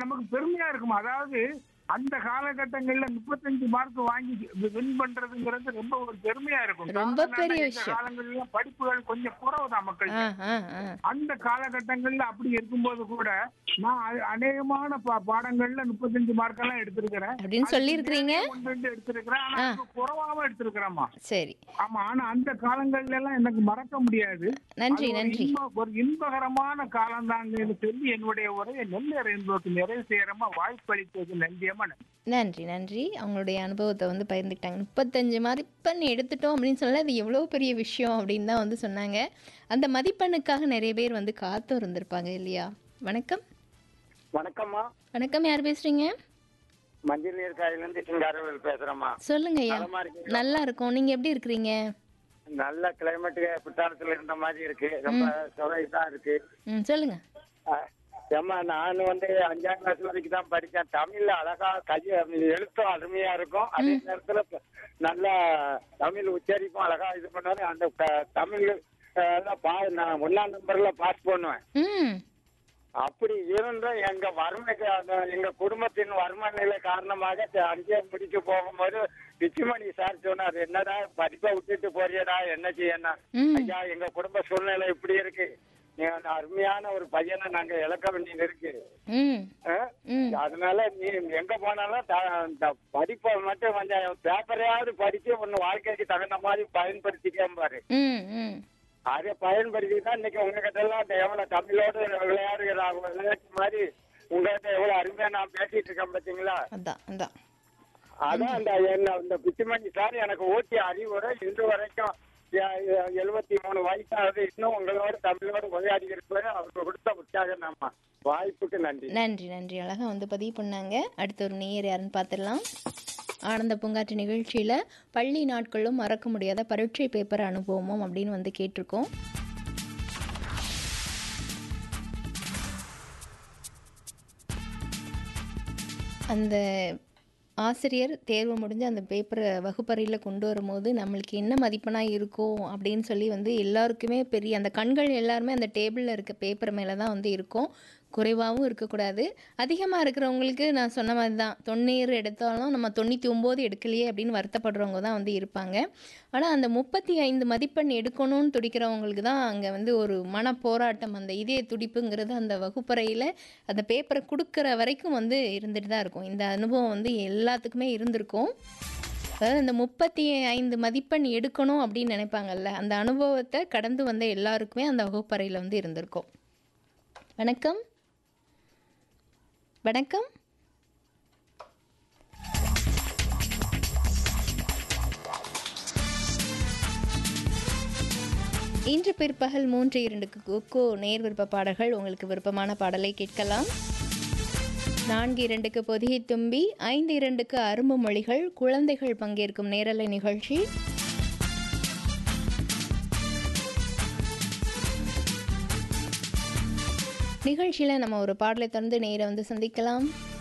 நமக்கு பெருமையா இருக்கும் அதாவது அந்த காலகட்டங்கள்ல முப்பத்தஞ்சு மார்க் வாங்கி வின் பண்றதுங்கிறது ரொம்ப ஒரு பெருமையா இருக்கும் ரொம்ப சாதாரண பெரிய இந்த விஷயம். காலங்கள்ல படிப்புகள் கொஞ்சம் குறவுதான் மக்கள் ஆ ஆ ஆ அந்த காலகட்டங்கள்ல அப்படி இருக்கும்போது கூட நான் அ- அநேகமான பா- பாடங்கள்ல முப்பத்தஞ்சு மார்க் எல்லாம் எடுத்திருக்கிறேன் அப்படின்னு சொல்லியிருக்கிறீங்க ஒன்று ரெண்டு எடுத்திருக்கிறேன் ஆனா ஆ. இப்ப குறைவாவும் எடுத்திருக்கிறேம்மா சரி ஆமா ஆனா அந்த காலங்கள்ல எல்லாம் எனக்கு மறக்க முடியாது நன்றி அது ஒரு நன்றி இன்ப- ஒரு இன்பகரமான காலம் தாங்கன்னு சொல்லி என்னுடைய உரையை நெல்லர் என்பதற்கு நிறைவு செய்யறமா வாய்ப்பளித்தது நன்றியமா நன்றி. நன்றி நன்றி அவங்களுடைய அனுபவத்தை வந்து பகிர்ந்துக்கிட்டாங்க முப்பத்தஞ்சு மதிப்பெண் எடுத்துட்டோம் அப்படின்னு சொன்னா அது எவ்வளோ பெரிய விஷயம் அப்படின்னு தான் வந்து சொன்னாங்க அந்த மதிப்பெண்ணுக்காக நிறைய பேர் வந்து காத்தும் இருந்திருப்பாங்க இல்லையா வணக்கம் வணக்கம்மா வணக்கம் யார் பேசுறீங்க மஞ்சள் நீர் காயிலிருந்து சிங்காரவேல் பேசுறேம்மா சொல்லுங்க ஐயா நலமா இருக்கீங்களா? நல்லா இருக்கும் நீங்க எப்படி இருக்கிறீங்க நல்ல கிளைமேட் குற்றாலத்துல இருந்த மாதிரி இருக்கு ரொம்ப சுவைதா இருக்கு ம் சொல்லுங்க அஹ், ஏம்மா நான் வந்து அஞ்சாம் கிளாஸ் வரைக்கும் தான் படிச்சேன் தமிழ்ல அழகா கை எழுத்தும் அருமையா இருக்கும் அதே நேரத்துல ப- நல்ல தமிழ் உச்சரிப்பும் அழகா இது பண்ணாரு அந்த க- தமிழ் அஹ், எல்லாம் பா நான் ஒன்னாம் நம்பர்ல பாஸ் பண்ணுவேன் ம் அப்படி இருந்தும் எங்க வறுமைக்கு அந்த எங்க குடும்பத்தின் வறுமை நிலை காரணமாக த- அங்கேயே முடிக்க போகும்போது பிச்சுமணி சார் சொன்னார் என்னடா படிப்பை விட்டுட்டு போறியடா என்ன செய்யணும் ம். ஐயா எங்க குடும்ப சூழ்நிலை இப்படி இருக்கு நீ அந்த அருமையான ஒரு பையனை நாங்க இழக்க வேண்டியது இருக்கு ம் ஆ? ம் அதனால நீ எங்க போனாலும் த- இந்த படிப்பை மட்டும் கொஞ்சம் பேப்பரையாவது படிச்சு ஒன்னு வாழ்க்கைக்கு தகுந்த மாதிரி பயன்படுத்திக்க பாரு ம் ம் அதை பயன்படுத்தி தான் இன்னைக்கு உங்ககிட்ட எல்லாம் இந்த எவ்வளவு தமிழோடு விளையாடுகிற விளையாட்டு மாதிரி உங்ககிட்ட எவ்வளவு அருமையா நான் பேசிட்டு இருக்கேன் பாத்தீங்களா அதான் அதான் அதான் அந்த என்ன இந்த பிச்சுமணி சார் எனக்கு ஊட்டிய அறிவுரை இன்று வரைக்கும் எழுபத்தி மூணு வயசாகுது இன்னும் உங்களோட தமிழோடு விளையாடி இருப்பது அவருக்கு கொடுத்த உற்சாகம் நம்ம வாய்ப்புக்கு நன்றி நன்றி நன்றி அழகா வந்து பதிவு பண்ணாங்க அடுத்த ஒரு நேயர் யாருன்னு பார்த்துடலாம் ஆனந்த பூங்காற்று நிகழ்ச்சியில பள்ளி நாட்களும் மறக்க முடியாத பரீட்சை பேப்பர் அனுபவமும் அப்படின்னு வந்து கேட்டிருக்கோம் அந்த ஆசிரியர் தேர்வு முடிஞ்சு அந்த பேப்பரை வகுப்பறையில் கொண்டு வரும்போது நம்மளுக்கு என்ன மதிப்பெண்ணாக இருக்கும் அப்படின்னு சொல்லி வந்து எல்லாருக்குமே பெரிய அந்த கண்கள் எல்லாருமே அந்த டேபிளில் இருக்க பேப்பர் மேலே தான் வந்து இருக்கும் குறைவாகவும் இருக்கக்கூடாது அதிகமாக இருக்கிறவங்களுக்கு நான் சொன்ன மாதிரி தான் தொண்ணூறு எடுத்தாலும் நம்ம தொண்ணூற்றி ஒம்பது எடுக்கலையே அப்படின்னு வருத்தப்படுறவங்க தான் வந்து இருப்பாங்க ஆனால் அந்த முப்பத்தி ஐந்து மதிப்பெண் எடுக்கணும்னு துடிக்கிறவங்களுக்கு தான் அங்கே வந்து ஒரு மன போராட்டம் அந்த இதய துடிப்புங்கிறது அந்த வகுப்பறையில் அந்த பேப்பரை கொடுக்குற வரைக்கும் வந்து இருந்துட்டு தான் இருக்கும் இந்த அனுபவம் வந்து எல்லாத்துக்குமே இருந்திருக்கும் அதாவது இந்த முப்பத்தி ஐந்து மதிப்பெண் எடுக்கணும் அப்படின்னு நினைப்பாங்கல்ல அந்த அனுபவத்தை கடந்து வந்த எல்லாருக்குமே அந்த வகுப்பறையில் வந்து இருந்திருக்கும் வணக்கம் வணக்கம் இன்று பிற்பகல் மூன்று இரண்டுக்கு கொக்கோ நேர் விருப்ப பாடல்கள் உங்களுக்கு விருப்பமான பாடலை கேட்கலாம் நான்கு இரண்டுக்கு பொதிகை தும்பி ஐந்து இரண்டுக்கு அரும்பு மொழிகள் குழந்தைகள் பங்கேற்கும் நேரலை நிகழ்ச்சி நிகழ்ச்சியில் நம்ம ஒரு பாடலை தொடர்ந்து நேரை வந்து சந்திக்கலாம்